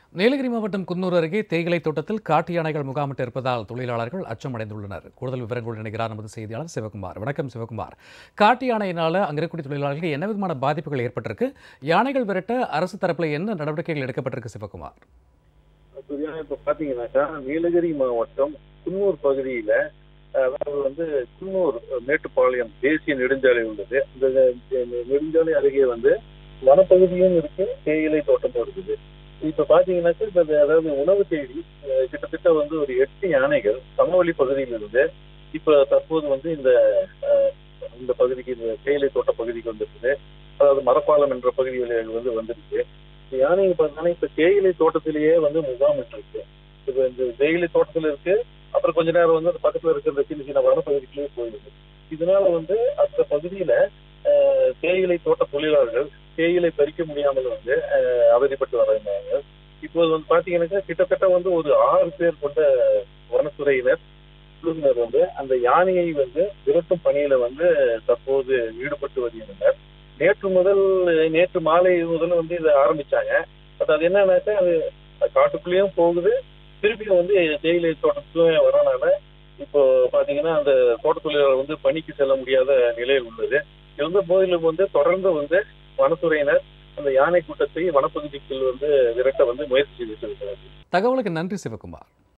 நீலகிரி மாவட்டம் குன்னூர் அருகே தேயிலை தோட்டத்தில் காட்டு யானைகள் முகாமிட்டு இருப்பதால் தொழிலாளர்கள் அச்சமடைந்துள்ளனர் கூடுதல் விவரங்களோடு இணைகிறார் நமது செய்தியாளர் சிவகுமார் வணக்கம் சிவகுமார் காட்டு யானையினால அங்க இருக்கக்கூடிய தொழிலாளர்களுக்கு என்ன விதமான பாதிப்புகள் ஏற்பட்டிருக்கு யானைகள் விரட்ட அரசு தரப்புல என்ன நடவடிக்கைகள் எடுக்கப்பட்டிருக்கு சிவகுமார் சூர்யா இப்ப பாத்தீங்கன்னாக்கா நீலகிரி மாவட்டம் குன்னூர் பகுதியில அதாவது வந்து குன்னூர் மேட்டுப்பாளையம் தேசிய நெடுஞ்சாலை உள்ளது இந்த நெடுஞ்சாலை அருகே வந்து வனப்பகுதியும் இருக்கு தேயிலை தோட்டமும் இருக்குது இப்ப பாத்தீங்கன்னாக்கா இப்ப இது அதாவது உணவு தேடி அஹ், கிட்டத்தட்ட வந்து ஒரு எட்டு யானைகள் சமவெளி பகுதியில் இருந்து இப்ப தற்போது வந்து இந்த அஹ், இந்த பகுதிக்கு இந்த தேயிலை தோட்ட பகுதிக்கு வந்திருக்குது அதாவது மரப்பாலம் என்ற பகுதிகளில் வந்து வந்திருக்கு இந்த யானைங்க பார்த்தீங்கன்னா இப்ப தேயிலை தோட்டத்திலேயே வந்து முகாமிட்டு இருக்கு இப்ப இந்த தேயிலை தோட்டத்துல இருக்கு அப்புறம் கொஞ்ச நேரம் வந்து அந்த பக்கத்துல இருக்கிற சின்ன சின்ன வனப்பகுதிக்குள்ளேயே போயிடுது இதனால வந்து அந்த பகுதியில அஹ், தேயிலை தோட்ட தொழிலாளர்கள் தேயிலை பறிக்க முடியாமல் வந்து அஹ், அவதிப்பட்டு வர்றாங்க இப்போது வந்து பாத்தீங்கன்னாக்கா கிட்டத்தட்ட வந்து ஒரு ஆறு பேர் கொண்ட வனத்துறையினர் குழுவினர் வந்து அந்த யானையை வந்து விரட்டும் பணியில வந்து தற்போது ஈடுபட்டு வருகின்றனர் நேற்று முதல் நேற்று மாலை முதல் வந்து இதை ஆரம்பிச்சாங்க பட் அது என்னன்னாக்கா அது காட்டுக்குள்ளேயும் போகுது திருப்பியும் வந்து தேயிலை தோட்டத்துக்கும் வரனால இப்போ பாத்தீங்கன்னா அந்த தோட்ட தொழிலாளர் வந்து பணிக்கு செல்ல முடியாத நிலையில் உள்ளது இருந்த போதிலும் வந்து தொடர்ந்து வந்து வனத்துறையினர் அந்த யானை கூட்டத்தை வனப்பகுதிக்குள் வந்து விரட்ட வந்து முயற்சி செய்துட்டு இருக்கிறார்கள் தகவலுக்கு நன்றி சிவகுமார்